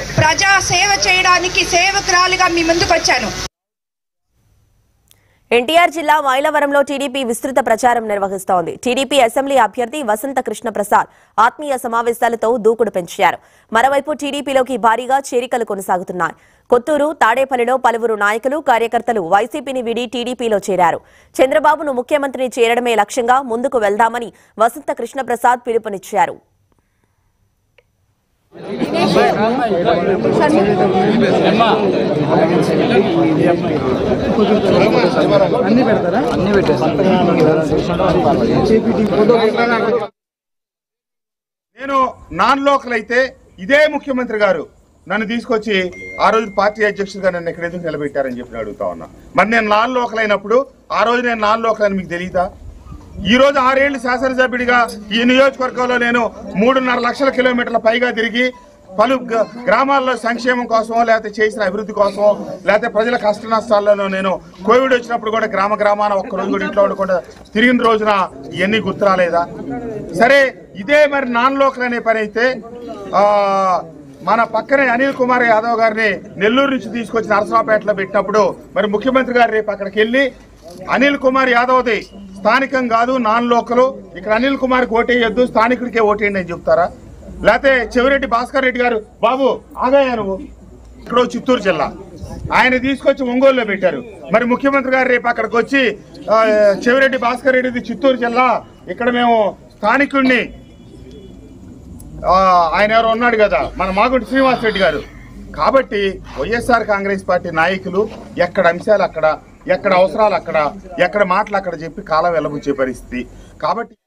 ప్రజా సేవ చేయడానికి సేవకురాలిగా మీ ముందుకు వచ్చాను ఎన్టీఆర్ జిల్లా మైలవరంలో టీడీపీ విస్తృత ప్రచారం నిర్వహిస్తోంది టీడీపీ అసెంబ్లీ అభ్యర్థి వసంత కృష్ణ ప్రసాద్ ఆత్మీయ సమావేశాలతో దూకుడు పెంచారు మరోవైపు టీడీపీలోకి భారీగా చేరికలు కొనసాగుతున్నాయి కొత్తూరు తాడేపల్లిలో పలువురు నాయకులు కార్యకర్తలు వైసీపీని వీడి టీడీపీలో చేరారు చంద్రబాబును ముఖ్యమంత్రిని చేయడమే లక్ష్యంగా ముందుకు వెళ్దామని వసంత కృష్ణప్రసాద్ పిలుపునిచ్చారు నేను నాన్ లోకల్ అయితే ఇదే ముఖ్యమంత్రి గారు నన్ను తీసుకొచ్చి ఆ రోజు పార్టీ అధ్యక్షుడిగా నన్ను ఇక్కడ ఎందుకు నిలబెట్టారని చెప్పి నేను అడుగుతా ఉన్నా మరి నేను నాన్ లోకల్ అయినప్పుడు ఆ రోజు నేను నాన్ లోకల్ అని మీకు తెలియదా ఈ రోజు ఆరేళ్లు శాసనసభ్యుడిగా ఈ నియోజకవర్గంలో నేను మూడున్నర లక్షల కిలోమీటర్ల పైగా తిరిగి పలు గ- గ్రామాల్లో సంక్షేమం కోసం లేకపోతే చేసిన అభివృద్ధి కోసం లేకపోతే ప్రజల కష్ట నష్టాలలో నేను కోవిడ్ వచ్చినప్పుడు కూడా గ్రామ గ్రామాన ఒక్క రోజు కూడా ఇంట్లో ఉండకుండా తిరిగిన రోజున ఇవన్నీ గుర్తురాలేదా సరే ఇదే మరి నాన్ లోకల్ అనే పని అయితే ఆ, మన పక్కనే అనిల్ కుమార్ యాదవ్ గారిని నెల్లూరు నుంచి తీసుకొచ్చి నరసరావుపేటలో పెట్టినప్పుడు మరి ముఖ్యమంత్రి గారు రేపు అక్కడికి వెళ్ళి అనిల్ కుమార్ యాదవ్ది స్థానికం కాదు నాన్ లోకల్ ఇక్కడ అనిల్ కుమార్కి ఓటేయొద్దు స్థానికుడికే ఓటేయండి అని చెప్తారా లేకపోతే చెవిరెడ్డి భాస్కర్ రెడ్డి గారు బాబు ఆగాయా నువ్వు ఇక్కడ చిత్తూరు జిల్లా ఆయన తీసుకొచ్చి ఒంగోలులో పెట్టారు మరి ముఖ్యమంత్రి గారు రేపు అక్కడికి వచ్చి ఆ, చెవిరెడ్డి భాస్కర్ రెడ్డిది చిత్తూరు జిల్లా ఇక్కడ మేము స్థానికుడిని ఆ, ఆయన ఎవరు ఉన్నాడు కదా మన మాగుంటి శ్రీనివాస్ రెడ్డి గారు కాబట్టి వైఎస్ఆర్ కాంగ్రెస్ పార్టీ నాయకులు ఎక్కడ అంశాలు అక్కడ ఎక్కడ అవసరాలు అక్కడ ఎక్కడ మాటలు అక్కడ చెప్పి కాలం వెళ్ళబుచ్చే పరిస్థితి కాబట్టి